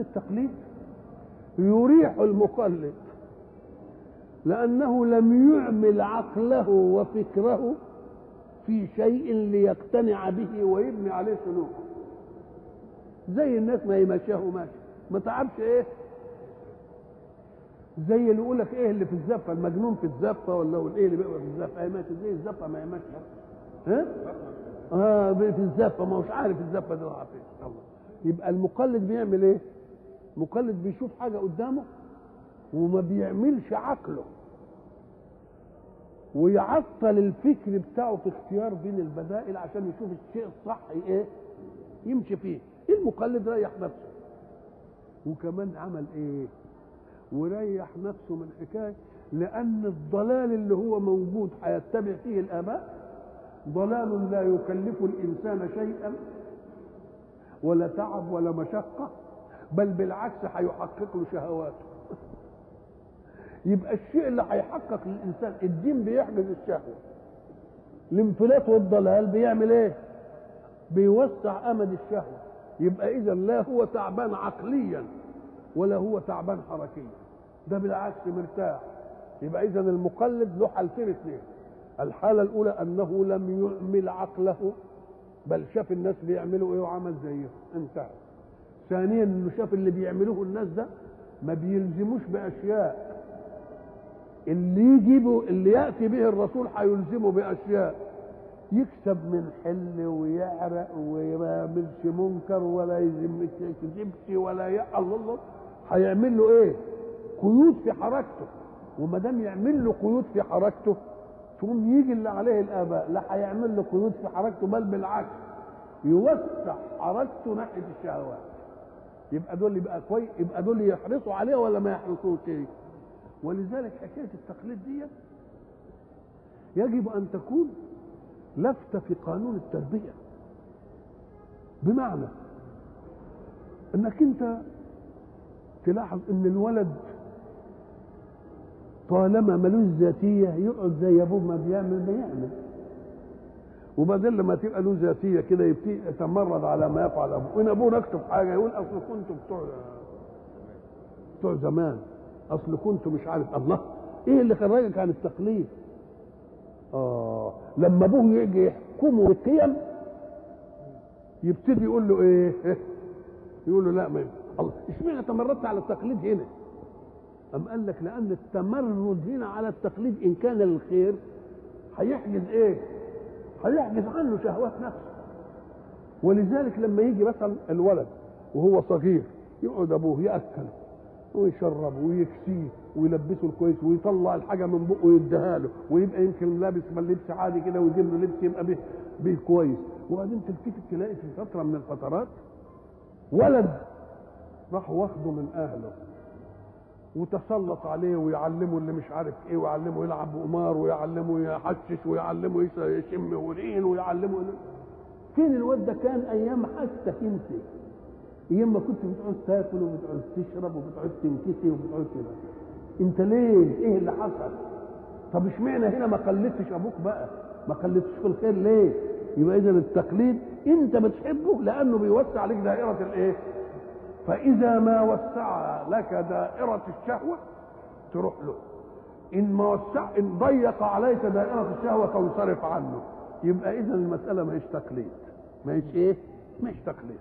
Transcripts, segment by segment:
التقليد يريح المقلد لأنه لم يعمل عقله وفكره في شيء ليقتنع به ويبني عليه سلوكه زي الناس ما يمشاه ماشي ما تعبش ايه زي اللي يقول لك ايه اللي في الزفه المجنون في الزفه ولا هو ايه اللي بيبقى في الزفه ايه ماشي زي الزفه ما يمشي ها اه في الزفه ما هوش عارف الزفه دي رايحه فين الله يبقى المقلد بيعمل ايه مقلد بيشوف حاجه قدامه وما بيعملش عقله ويعطل الفكر بتاعه في اختيار بين البدائل عشان يشوف الشيء الصح ايه يمشي فيه المقلد ريح نفسه وكمان عمل ايه وريح نفسه من حكايه لان الضلال اللي هو موجود هيتبع فيه الاباء ضلال لا يكلف الانسان شيئا ولا تعب ولا مشقه بل بالعكس هيحقق له شهواته يبقى الشيء اللي هيحقق للانسان الدين بيحجز الشهوه الانفلات والضلال بيعمل ايه بيوسع امد الشهوه يبقى اذا لا هو تعبان عقليا ولا هو تعبان حركيا ده بالعكس مرتاح يبقى اذا المقلد له حالتين اثنين الحاله الاولى انه لم يعمل عقله بل شاف الناس بيعملوا ايه وعمل زيهم انتهى ثانيا انه شاف اللي بيعملوه الناس ده ما بيلزموش باشياء اللي يجيبه اللي ياتي به الرسول هيلزمه باشياء يكسب من حل ويعرق وما يعملش منكر ولا يكذبش ولا ي... الله الله هيعمل له ايه؟ قيود في حركته وما دام يعمل له قيود في حركته تقوم يجي اللي عليه الاباء لا هيعمل له قيود في حركته بل بالعكس يوسع حركته ناحيه الشهوات يبقى دول يبقى كويس يبقى دول يحرصوا عليه ولا ما يحرصوش ايه؟ ولذلك حكايه التقليد دي يجب ان تكون لفتة في قانون التربية بمعنى انك انت تلاحظ ان الولد طالما ملوش ذاتية يقعد زي ابوه ما بيعمل ما يعمل وبعدين لما تبقى له ذاتية كده يبتدي يتمرد على ما يفعل ابوه وان ابوه نكتب حاجة يقول اصل كنتوا بتوع بتوع زمان اصل كنتوا مش عارف الله ايه اللي خرجك عن التقليد آه لما ابوه يجي يحكمه بالقيم يبتدي يقول له ايه؟ يقول له لا ما ينفع الله اشمعنى تمردت على التقليد هنا؟ أم قال لك لأن التمرد هنا على التقليد إن كان للخير هيحجز إيه؟ هيحجز عنه شهوات نفسه ولذلك لما يجي مثلا الولد وهو صغير يقعد أبوه يأكله ويشربه ويكسيه ويلبسه الكويس ويطلع الحاجه من بقه ويديها له ويبقى يمكن لابس لبس عادي كده ويجيب له لبس يبقى به, به كويس وبعدين تلتفت تلاقي في فتره من الفترات ولد راح واخده من اهله وتسلط عليه ويعلمه اللي مش عارف ايه ويعلمه يلعب قمار ويعلمه يحشش ويعلمه يشم هورين ويعلمه فين الواد ده كان ايام حتى انت ايام ما كنت بتقعد تاكل وبتقعد تشرب وبتقعد تنكسي وبتقعد كده انت ليه ايه اللي حصل طب اشمعنى هنا ما قلدتش ابوك بقى ما قلدتش في الخير ليه يبقى اذا التقليد انت بتحبه لانه بيوسع عليك دائره الايه فاذا ما وسع لك دائره الشهوه تروح له ان ما وسع ان ضيق عليك دائره الشهوه تنصرف عنه يبقى اذا المساله ما هيش تقليد ما هيش ايه ما هيش تقليد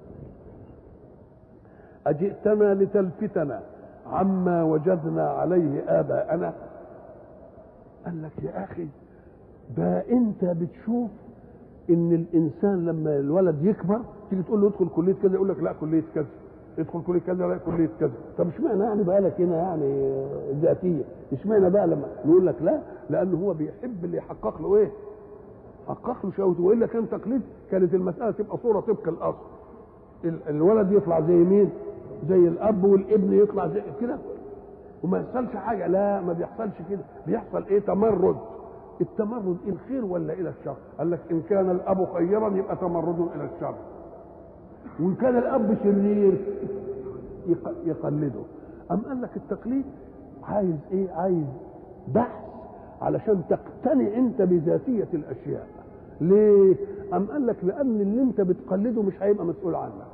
أجئتنا لتلفتنا عما وجدنا عليه آباءنا قال لك يا أخي ده أنت بتشوف إن الإنسان لما الولد يكبر تيجي تقول له ادخل كلية كذا يقول لك لا كلية كذا ادخل كلية كذا لا كلية كذا طب اشمعنى يعني بقى لك هنا يعني ذاتية اشمعنى بقى لما نقول لك لا لأنه هو بيحب اللي يحقق له إيه حقق له شهوته وإلا كان تقليد كانت المسألة تبقى صورة طبق الأصل الولد يطلع زي مين زي الاب والابن يطلع زي كده وما يحصلش حاجه لا ما بيحصلش كده بيحصل ايه تمرد التمرد الخير ولا الى الشر قال لك ان كان الاب خيرا يبقى تمرد الى الشر وان كان الاب شرير يقلده ام قال لك التقليد عايز ايه عايز بحث علشان تقتنع انت بذاتيه الاشياء ليه ام قال لك لان اللي انت بتقلده مش هيبقى مسؤول عنك